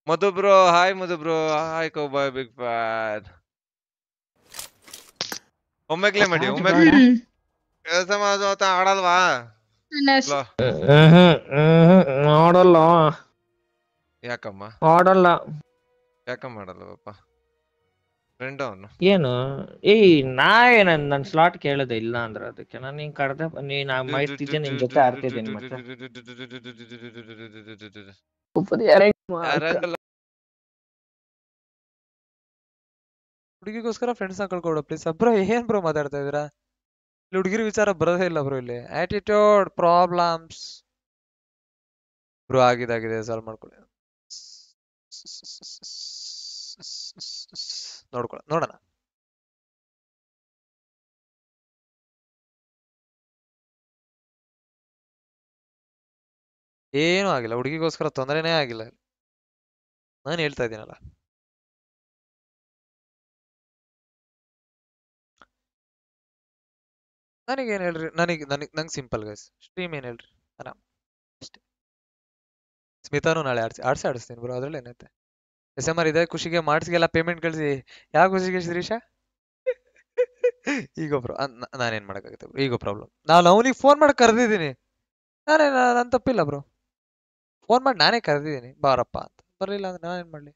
ಮಧು bro hi Madhu bro hi cowboy big fan Omegle ಮಾಡಿ Omegle ಹ್ಮ್ ಕೆಲಸ ಮಾಡೋದು ಆಡಲ್ವಾ ಅನಸ್ ಲೋ, ಆಡಲ್ಲ ಯಾಕಮ್ಮ ಆಡಲ್ಲ ಯಾಕಮ್ಮ ಮಾಡಲ್ವಪ್ಪ ಫ್ರೆಂಡ್ ಅವನು ಏನು ಏಯ್ ನಾ ಏನ ನನ್ ಸ್ಲಾಟ್ ಕೇಳದೆ ಇಲ್ಲ ಅಂದ್ರೆ ಅದಕ್ಕೆ ನಾನು ನಿನ್ ಕಡ್ದೆ ನೀನ್ ಮೈತಿದ್ದೆ ನಿನ್ ಜೊತೆ ಆಡ್ತಿದ್ದೀನಿ ಮತ್ತೆ ಯಾರಂಗಲ್ಲ ಹುಡುಗಿಗೋಸ್ಕರ ಫ್ರೆಂಡ್ಸ್ ಕಳ್ಕೊಡು ಪ್ಲೀಸ್ ಬ್ರೋ ಏನ್ ಬ್ರೋ ಮಾತಾಡ್ತಾ ಇದೀರಾ ಇಲ್ಲಿ ಹುಡುಗಿರ ವಿಚಾರ ಬರೋದೇ ಇಲ್ಲ ಬ್ರೋ ಇಲ್ಲಿ ಆಟಿಟ್ಯೂಡ್ ಪ್ರಾಬ್ಲಮ್ಸ್ ಬ್ರೋ ಆಗಿದೆ ಆಗಿದೆ ಸಾಲ್ವ್ ಮಾಡ್ಕೊಳ್ಳಿ ನೋಡ್ಕೊಳ ನೋಡೋಣ ಏನೂ ಆಗಿಲ್ಲ ಹುಡುಗಿಗೋಸ್ಕರ ತೊಂದರೆನೇ ಆಗಿಲ್ಲ ನಾನು ಹೇಳ್ತಾ ಇದ್ದೀನಲ್ಲ ನನಗೇನ್ ಹೇಳ್ರಿ ನನಗೆ ನನಗೆ ನಂಗೆ ಸಿಂಪಲ್ ಗೈಸ್ ಸ್ಟ್ರೀಮ್ ಏನ್ ಹೇಳ್ರಿ ಆರಾಮ್ ಅಷ್ಟೇ ಸ್ಮಿತಾನು ನಾಳೆ ಆಡ್ಸಿ ಆಡ್ಸಿ ಆಡಿಸ್ತೀನಿ ಬ್ರೋ ಅದ್ರಲ್ಲಿ ಏನೈತೆ ಎಸ್ ಎಮ್ ಆರ್ ಇದೆ ಖುಷಿಗೆ ಮಾಡ್ಸ್ಗೆಲ್ಲ ಪೇಮೆಂಟ್ ಕಳಿಸಿ ಯಾವ ಖುಷಿಗೆ ಶಿರೀಷ ಈಗ ಬ್ರೋ ನಾನೇನ್ ಮಾಡಕ್ಕಾಗುತ್ತೆ bro? ಈಗ ಪ್ರಾಬ್ಲಮ್ ನಾನು ಅವನಿಗೆ ಫೋನ್ ಮಾಡಿ ಕರೆದಿದ್ದೀನಿ ನಾನೇ ನನ್ನ ತಪ್ಪಿಲ್ಲ ಬ್ರೋ ಫೋನ್ ಮಾಡಿ ನಾನೇ ಕರೆದಿದ್ದೀನಿ ಬಾರಪ್ಪ ಅಂತ ಬರ್ಲಿಲ್ಲ ಅಂದ್ರೆ ನಾನೇನ್ ಮಾಡ್ಲಿ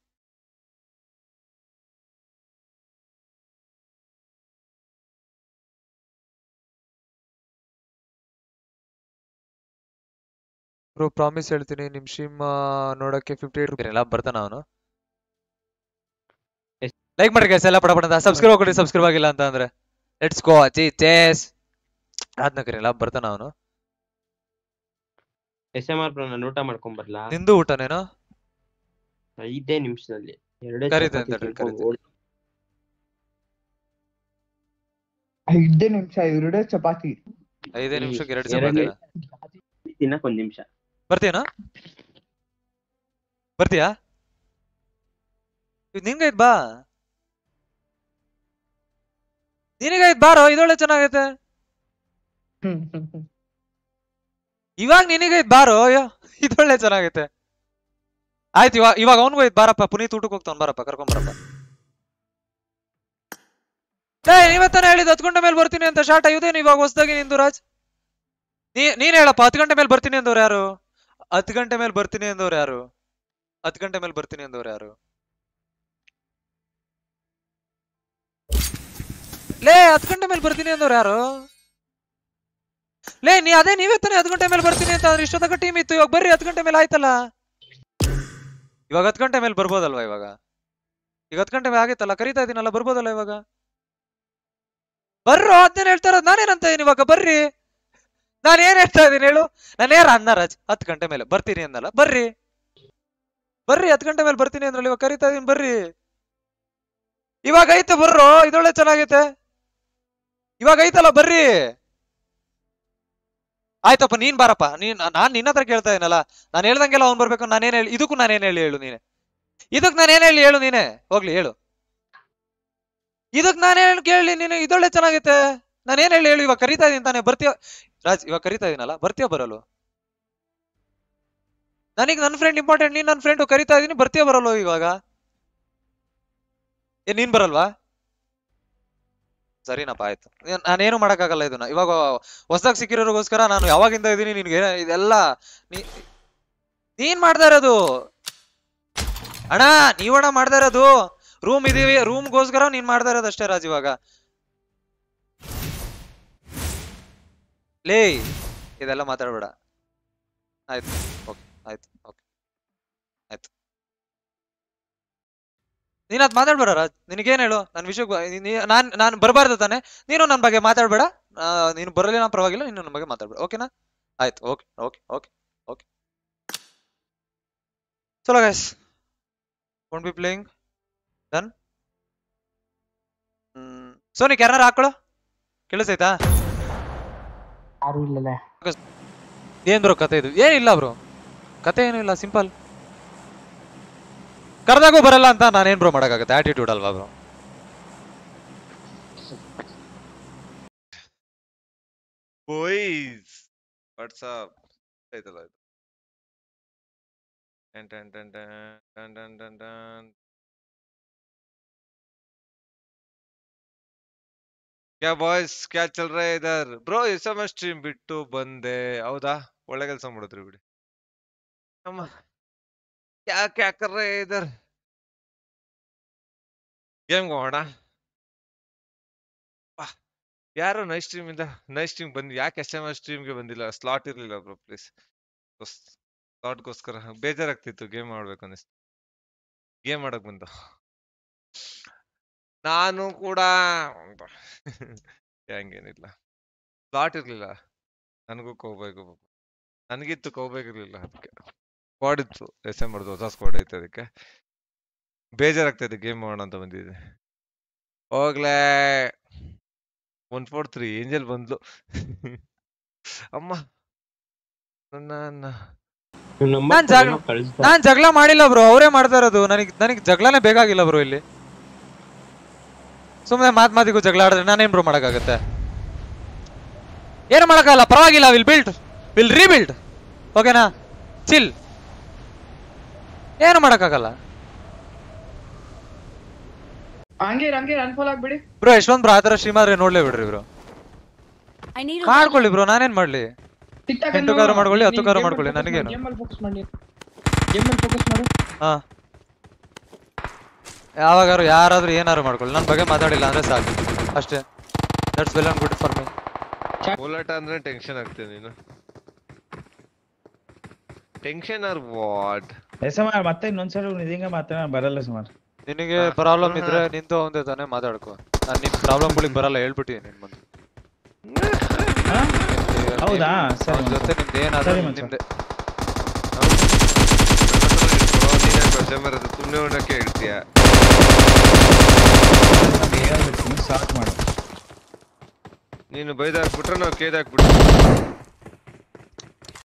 ಬ್ರೋ ಪ್ರಾಮಿಸ್ ಹೇಳ್ತೀನಿ ನಿಮ್ ಶಿಮ್ ನೋಡಕ್ಕೆ ಫಿಫ್ಟಿ ಏಟ್ ರುಪೀಸ್ ಎಲ್ಲ ಬರ್ತಾನ ಅವನು ಲೈಕ್ ಮಾಡ್ರಿ guys ಎಲ್ಲ ಪಡ ಪಡ ಸಬ್ಸ್ಕ್ರೈಬ್ ಕೊಡಿ ಸಬ್ಸ್ಕ್ರೈಬ್ ಆಗಿಲ್ಲ ಅಂತ ಅಂದ್ರೆ ಲೆಟ್ಸ್ ಗೋ ಜಿ ಚೇಸ್ ಅದ್ನ ಕರೀಲ್ಲ ಬರ್ತಾನ ಅವನು ಎಸ್ ಎಂ ಆರ್ ನಾನು ಊಟ ಮಾಡ್ಕೊಂಡ್ ಬರ್ಲಾ ನಿಂದು ಊಟನೇನೋ ಐದೇ ನಿಮಿಷದಲ್ಲಿ ಎರಡೇ ಕರೀತೇನೆ ಚಪಾತಿ ತಡ್ರಿ, ತಿನ್ಕೊಂಡ್ ಕರೀತೇನೆ. ಓಡ್- ಐದೇ ನಿಮಿಷ ಎರಡೇ ಚಪಾತಿ ಐದೇ ಹ್ಮ್. ನಿಮಿಷಕ್ಕೆ ಎರಡು ಎರಡ್ನೇ ಚಪಾತಿ ತಿನ್ನಕ್ ಒಂದ್ ನಿಮಿಷ ಬರ್ತೀಯನಾ ಬರ್ತೀಯಾ ಇದ್ ನಿಂಗೈತ್ ಬಾ ನಿನಗೈತ್ ಬಾರೋ ಇದೊಳ್ಳೆ ಚೆನ್ನಾಗೈತೆ ಇವಾಗ ನಿನಗೈತ್ ಬಾರೋ ಅಯ್ಯೋ ಇದೊಳ್ಳೆ ಚೆನ್ನಾಗೈತೆ ಆಯ್ತು ಇವಾಗ ಇವಾಗ ಅವನಿಗೂ ಐತ್ ಬಾರಪ್ಪ ಪುನೀತ್ ಊಟಕ್ಕೆ ಹೋಗ್ತಾವ್ ಬಾರಪ್ಪ ಕರ್ಕೊಂಡ್ ಬರಪ್ಪ ಏ ನೀವತ್ತಾನೆ ಹೇಳಿದ್ ಹತ್ತು ಗಂಟೆ ಮೇಲೆ ಬರ್ತೀನಿ ಅಂತ ಶಾರ್ಟ್ ಇದೇನು ಇವಾಗ ಹೊಸದಾಗಿ ನಿಂದು ರಾಜ್ ನೀ ನೀನ್ ಹೇಳಪ್ಪ ಹತ್ತು ಗಂಟೆ ಮೇಲೆ ಬರ್ತೀನಿ ಅಂದವ್ರು ಯಾರು ಹತ್ತು ಗಂಟೆ ಮೇಲೆ ಬರ್ತೀನಿ ಅಂದವ್ರು ಯಾರು ಹತ್ತು ಗಂಟೆ ಮೇಲೆ ಬರ್ತೀನಿ ಅಂದವ್ರು ಯಾರು ಲೇ ಹತ್ತು ಗಂಟೆ ಮೇಲೆ ಬರ್ತೀನಿ ಅಂದವ್ರು ಯಾರು ಲೇ ನೀ ಅದೇ ನೀವೇ ತಾನೇ ಹತ್ತು ಗಂಟೆ ಮೇಲೆ ಬರ್ತೀನಿ ಅಂತ ಅಂದ್ರೆ ಇಷ್ಟೊತ್ತಕ ಟೀಮ್ ಇತ್ತು ಇವಾಗ ಬರ್ರಿ ಹತ್ತು ಗಂಟೆ ಮೇಲೆ ಆಯ್ತಲ್ಲ ಇವಾಗ ಹತ್ತು ಗಂಟೆ ಮೇಲೆ ಬರ್ಬೋದಲ್ವಾ ಇವಾಗ ಈಗ ಹತ್ತು ಗಂಟೆ ಮೇಲೆ ಆಗಿತ್ತಲ್ಲ ಕರಿತಾ ಇದೀನಲ್ಲ ಬರ್ಬೋದಲ್ಲ ಇವಾಗ ಬರ್ರೋ ಅದನ್ನೇನು ಹೇಳ್ತಾ ಇರೋದು ನಾನೇನಂತ ಇದೀನಿ ಇವಾಗ ಬರ್ರಿ ನಾನು ಏನ್ ಹೇಳ್ತಾ ಇದೀನಿ ಹೇಳು ನಾನು ಯಾರ ಅನ್ನ ರಾಜ್ ಹತ್ತು ಗಂಟೆ ಮೇಲೆ ಬರ್ತೀನಿ ಅಂದಲ್ಲ ಬರ್ರಿ ಬರ್ರಿ ಹತ್ತು ಗಂಟೆ ಮೇಲೆ ಬರ್ತೀನಿ ಅಂದ್ರಲ್ಲ ಇವಾಗ ಕರಿತಾ ಇದೀನಿ ಬರ್ರಿ ಇವಾಗ ಐತೆ ಬರ್ರೋ ಇದೊಳ್ಳೆ ಚೆನ್ನಾಗೈತೆ ಇವಾಗ ಐತಲ್ಲ ಬರ್ರಿ ಆಯ್ತಪ್ಪ ನೀನ್ ಬಾರಪ್ಪ ನೀನ್ ನಾನ್ ನಿನ್ನ ಹತ್ರ ಕೇಳ್ತಾ ಇದೀನಲ್ಲ ನಾನು ಹೇಳ್ದಂಗೆಲ್ಲ ಅವ್ನ್ ಬರ್ಬೇಕು ನಾನೇನ್ ಹೇಳಿ ಇದಕ್ಕೂ ನಾನೇನ್ ಹೇಳಿ ಹೇಳು ನೀನೆ ಇದಕ್ ನಾನೇನ್ ಹೇಳಿ ಹೇಳು ನೀನೆ ಹೋಗ್ಲಿ ಹೇಳು ಇದಕ್ ನಾನೇನ್ ಕೇಳಿ ನೀನು ಇದೊಳ್ಳೆ ಚೆನ್ನಾಗೈತೆ ನಾನೇನ್ ಹೇಳಿ ಹೇಳು ಇವಾಗ ಕರಿತಾ ಇದೀನಿ ತಾನೆ ಬರ್ತೀಯ ರಾಜ್ ಇವಾಗ ಕರಿತಾ ಇದೀನಲ್ಲ ಬರ್ತೀಯ ಬರಲ್ಲ ನನಗೆ ನನ್ನ ಫ್ರೆಂಡ್ ಇಂಪಾರ್ಟೆಂಟ್ ನೀನ್ ನನ್ನ ಫ್ರೆಂಡ್ ಕರಿತಾ ಇದೀನಿ ಬರ್ತೀಯ ಬರಲ್ಲ ಇವಾಗ ಏ ನೀನ್ ಬರಲ್ವಾ ಸರಿನಪ್ಪ ಆಯ್ತು ಏನ್- ನಾನೇನು ಮಾಡಕ್ಕಾಗಲ್ಲ ಇದನ್ನ ಇವಾಗ ಹೊಸದಾಗಿ ಸಿಕ್ಕಿರೋರಿಗೋಸ್ಕರ ನಾನು ಯಾವಾಗಿಂದ ಇದೀನಿ ನಿನ್ಗೆ ಏನ- ಇದೆಲ್ಲ ನೀ- ನೀನ್ ಮಾಡ್ತಾ ಇರೋದು ಅಣ್ಣ ನೀವಣ್ಣ ಮಾಡ್ತಾ ಇರೋದು ರೂಮ್ ಇದೀವಿ ರೂಮ್ಗೋಸ್ಕರ ನೀನ್ ಮಾಡ್ತಾ ಇರೋದು ಅಷ್ಟೇ ರಾಜ್ ಇವಾಗ ಲೇ ಇದೆಲ್ಲ ಮಾತಾಡ್ಬೇಡ ಆಯ್ತು ಓಕೆ ಆಯ್ತು ಓಕೆ ಆಯ್ತು ನೀನ್ ಅದ್ ಮಾತಾಡ್ಬೇಡ ರಾಜ್ ನಿನಗೇನ್ ಹೇಳು ನನ್ ವಿಷಯಕ್ಕೆ ನಾನ್ ನಾನ್ ಬರಬಾರ್ದು ತಾನೆ ನೀನು ನನ್ನ ಬಗ್ಗೆ ಮಾತಾಡ್ಬೇಡ ಆ, ನೀನು ಬರಲಿಲ್ಲ ಪರವಾಗಿಲ್ಲ ನೀನು ನನ್ನ ಬಗ್ಗೆ ಮಾತಾಡ್ಬೇಡ ಓಕೆನಾ ಆಯ್ತು ಓಕೆ ಓಕೆ ಓಕೆ ಓಕೆ ಚಲೋ guys won't be playing done ಹ್ಮ್ ಸೋನಿಕ್ ಯಾರನ್ನಾರು ಹಾಕೊಳ್ಳೋ ಕೇಳಿಸೈತಾ ಯಾರು ಇಲ್ಲಲ್ಲ ಏನ್ ಬ್ರೋ ಕತೆ ಇದು ಏನಿಲ್ಲ ಬ್ರೋ ಕತೆ ಏನೂ ಇಲ್ಲ ಸಿಂಪಲ್ ಕರೆದಾಗೂ ಬರಲ್ಲ ಅಂತ ನಾನೇನ್ ಬ್ರೋ ಮಾಡಕ್ಕಾಗತ್ತೆ ಆಟಿಟ್ಯೂಡ್ ಅಲ್ವಾ ಬ್ರೋ ಬಾಯ್ಸ್ ವಾಟ್ಸಪ್ ಆಯ್ತಲ್ಲ Dun, dun, dun, dun, dun, dun, dun, dun. क्या ಬಾಯ್ಸ್ ಕ್ಯಾ ಚಲ್ ರहा है इधर bro S M S stream ಬಿಟ್ಟು ಬಂದೆ ಹೌದಾ ಒಳ್ಳೆ ಕೆಲಸ ಮಾಡಿದ್ರಿ ಬಿಡಿ ಅಮ್ಮ ಕ್ಯಾ ಕ್ಯಾ ಕರ್ ರहे हैं इधर ಗೇಮ್ ಹೋಗೋಣ ವಾ, ಯಾರು ನೈ ಸ್ಟ್ರೀಮ್ ಇಂದ ನೈ ಸ್ಟ್ರೀಮ್ ಬಂದು ಯಾಕೆ ಎಸ್ ಎಂ ಎಸ್ ಸ್ಟ್ರೀಮ್ಗೆ ಬಂದಿಲ್ಲ ಸ್ಲಾಟ್ ಇರ್ಲಿಲ್ಲ ಬ್ರೋ ಪ್ಲೀಸ್ ಸ್ಲಾಟ್ಗೋಸ್ಕರ ಬೇಜಾರಾಗ್ತಿತ್ತು ಗೇಮ್ ಮಾಡ್ಬೇಕು ಅನಿಸ್ತು ಗೇಮ್ ಆಡಕ್ ಬಂದು ನಾನು ಕೂಡ ಹಂಗೇನಿಲ್ಲ ಸ್ಲಾಟ್ ಇರ್ಲಿಲ್ಲ ನನಗೂ ಕೋಬೇಕು ನನಗಿತ್ತು ಕೋಬೇಕಿರ್ಲಿಲ್ಲ ಅದಕ್ಕೆ ಸ್ಕ್ವಾಡ್ ಇತ್ತು ಎಸ್ ಎಂ ಮಾಡ್ದು ಹೊಸ ಸ್ಕ್ವಾಡ್ ಐತೆ ಅದಕ್ಕೆ ಬೇಜಾರಾಗ್ತೈತೆ ಗೇಮ್ ಮಾಡೋಣ ಅಂತ ಬಂದಿದ್ದೆ ಹೋಗ್ಲೇ ಒನ್ ಫೋರ್ ತ್ರೀ ಏಂಜಲ್ ಬಂದ್ಲು ಅಮ್ಮ ನನ್ನ ಇವ್ನ್ number ನಾನ್ ಜಾಗ- ಏನೋ ಕಳ್ಸ್ದ. ನಾನ್ ಜಗಳ ಮಾಡಿಲ್ಲ ಬ್ರೋ ಅವರೇ ಮಾಡ್ತಾ ಇರೋದು ನನಗ್ ನನಗ್ ಜಗಳನೇ ಬೇಕಾಗಿಲ್ಲ ಬ್ರೋ ಇಲ್ಲಿ ಸುಮ್ಮನೆ ಮಾತ್ ಮಾತಿಗೂ ಜಗಳ ಆಡಿದ್ರೆ ನಾನೇನ್ ಬ್ರೋ ಮಾಡಕ್ಕಾಗತ್ತೆ ಏನು ಮಾಡಕ್ಕಾಗಲ್ಲ ಪರವಾಗಿಲ್ಲ ವಿಲ್ ಬಿಲ್ಡ್ ವಿಲ್ ರೀಬಿಲ್ಡ್ ಓಕೆನಾ ಚಿಲ್ ಏನು ಮಾಡಕ್ಕಾಗಲ್ಲ ಹಂಗೆ ಹಂಗೆ ಅನ್ಫಾಲ್ ಆಗ್ಬಿಡಿ ಬ್ರೋ ಯಶವಂತ್ ಬ್ರೋ ಆತರ ಶ್ರೀಮಾದ್ರೆ ನೋಡ್ಲೇ ಬಿಡ್ರಿ ಬ್ರೋ I need a ಮಾಡ್ಕೊಳ್ಳಿ ಬ್ರೋ ನಾನೇನ್ ಮಾಡ್ಲಿ ಎಂಟು ಕಾರು ಮಾಡ್ಕೊಳ್ಳಿ, ಹತ್ತು ಕಾರು ಮಾಡ್ಕೊಳ್ಳಿ, ನನಗೇನು? ಗೇಮಲ್ಲಿ ಫೋಕಸ್ ಮಾಡಿ ಗೇಮಲ್ಲಿ ಫೋಕಸ್ ಮಾಡು ಹಾ ಯಾವಾಗಾರು ಯಾರಾದ್ರೂ ಏನಾದ್ರು ಮಾಡ್ಕೊಳ್ಳಿ ನನ್ನ ಬಗ್ಗೆ ಮಾತಾಡಿಲ್ಲ ಅಂದ್ರೆ ಸಾಕು ಅಷ್ಟೇ that's well and good for me ಹೋಲಾಟ ಅಂದ್ರೆ ಟೆನ್ಷನ್ ಆಗ್ತದೆ ನೀನು ಟೆನ್ಷನ್ ಆರ್ ವಾಟ್ ಸುಮಾರು ಮತ್ತೆ ಇನ್ನೊಂದ್ಸಲ ನಿಜಂಗ ಮಾತಾಡ ಬರಲ್ಲ ಸುಮಾರು ನಿನಗೆ ಹಾ, ಪ್ರಾಬ್ಲಮ್ ಹಾ. ಇದ್ರೆ ನಿಂದು ಅವಂದೇ ತಾನೇ ಮಾತಾಡ್ಕೊ ನಾನು ನಿಮ್ ಪ್ರಾಬ್ಲಮ್ಗಳಿಗೆ ಬರಲ್ಲ ಹೇಳ್ಬಿಟ್ಟಿದ್ದೀನಿ ನಿನ್ ಮುಂದೆ ಹಾ? ಈಗ ಹೌದಾ? ನಿಮ್- ಸರಿ ಅವ್ನ್ ಮಚ್ಚ. ಜೊತೆ ನಿಮ್ದು ಏನಾದ್ರು ಸರಿ ಮಚ್ಚ. ನಿಮ್ದೆ ಸುಮ್ಮನೆ ಉಣ್ಣಕ್ಕೆ ಹೇಳ್ತೀಯ ಹೇಳ್ಬಿಡ್ತೀನಿ ಸ್ಟಾರ್ಟ್ ಮಾಡು ನೀನು ಬೈದಾಕ್ಬಿಟ್ರೆ ನಾವು ಕೇದಾಕ್ಬಿಟ್ರೆ